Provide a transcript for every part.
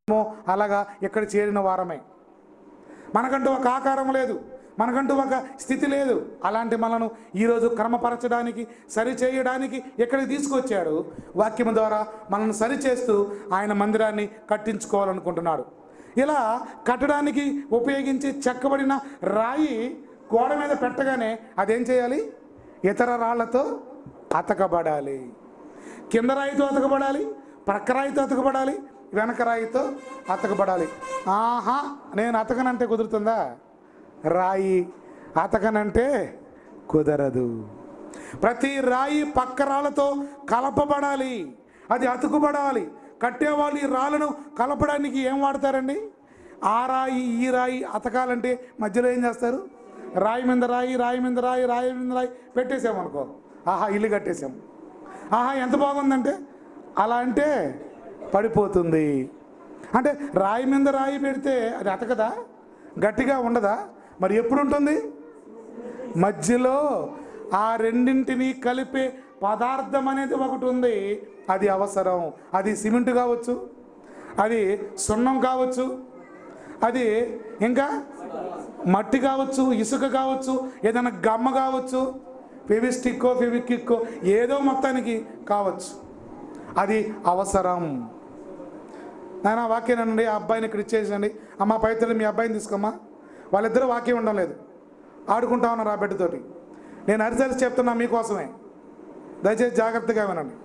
మనము అలాగా ఇక్కడ చేరిన వారమే మనకంటూ ఒక ఆకారం లేదు మనకంటూ ఒక స్థితి లేదు అలాంటి మనను ఈరోజు క్రమపరచడానికి సరి చేయడానికి ఇక్కడికి తీసుకొచ్చాడు వాక్యం ద్వారా మనల్ని సరిచేస్తూ ఆయన మందిరాన్ని కట్టించుకోవాలనుకుంటున్నాడు ఇలా కట్టడానికి ఉపయోగించి చెక్కబడిన రాయి గోడ మీద పెట్టగానే అదేం చేయాలి ఇతర రాళ్లతో అతకబడాలి కింద రాయితో అతకబడాలి ప్రక్క రాయితో అతకబడాలి వెనక రాయితో అతకబడాలి ఆహా నేను అతకనంటే కుదురుతుందా రాయి అతకనంటే కుదరదు ప్రతి రాయి పక్క రాళ్ళతో కలపబడాలి అది అతుకుబడాలి కట్టేవాళ్ళు ఈ రాళ్ళను కలపడానికి ఏం వాడతారండి ఆ రాయి ఈ రాయి అతకాలంటే మధ్యలో ఏం చేస్తారు రాయి మీద రాయి రాయి మీద రాయి రాయి మీద రాయి పెట్టేసామనుకో ఆహా ఇల్లు కట్టేసాం ఆహా ఎంత బాగుందంటే అలా అంటే పడిపోతుంది అంటే రాయి మీద రాయి పెడితే అది అతకదా గట్టిగా ఉండదా మరి ఎప్పుడు ఉంటుంది మధ్యలో ఆ రెండింటిని కలిపే పదార్థం అనేది ఒకటి ఉంది అది అవసరం అది సిమెంట్ కావచ్చు అది సున్నం కావచ్చు అది ఇంకా మట్టి కావచ్చు ఇసుక కావచ్చు ఏదైనా గమ్మ కావచ్చు ఫెవిస్టిక్కో ఫెవిక్కిక్కో ఏదో మొత్తానికి కావచ్చు అది అవసరం నాయన వాక్యం అనండి ఆ అబ్బాయిని ఇక్కడ ఇచ్చేసండి అమ్మ పైతలు మీ అబ్బాయిని తీసుకోమ్మా వాళ్ళిద్దరూ వాక్యం ఉండడం లేదు ఆడుకుంటా ఉన్నారు ఆ బిడ్డతోటి నేను అరిసరిసి చెప్తున్నా మీకోసమే దయచేసి జాగ్రత్తగా వినండి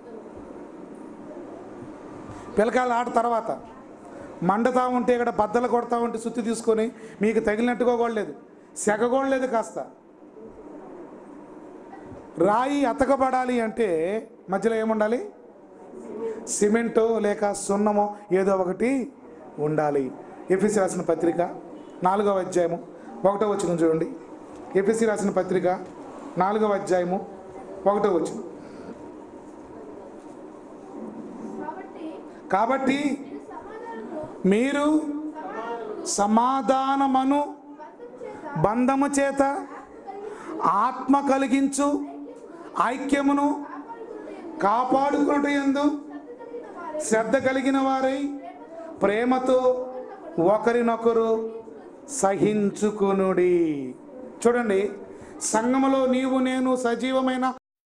పిల్లకాయల ఆట తర్వాత మండుతా ఉంటే ఇక్కడ బద్దలు కొడతా ఉంటే సుత్తి తీసుకొని మీకు తగిలినట్టుగా కూడా లేదు సెగ కూడా లేదు కాస్త రాయి అతకబడాలి అంటే మధ్యలో ఏముండాలి సిమెంటో లేక సున్నమో ఏదో ఒకటి ఉండాలి ఎఫ్ఎస్సి రాసిన పత్రిక నాలుగవ అధ్యాయము ఒకటో వచ్చిన చూడండి ఎఫ్ఎస్సి రాసిన పత్రిక నాలుగవ అధ్యాయము ఒకటో వచ్చిన కాబట్టి కాబట్టి మీరు మీరు సమాధానము సమాధానమను బంధం చేత బంధము చేత ఆత్మ కలిగించు ఐక్యమును కాపాడుకున్నట్టు ఎందు శ్రద్ధ కలిగిన వారై ప్రేమతో ఒకరినొకరు సహించుకునుడి చూడండి సంఘములో నీవు నేను సజీవమైన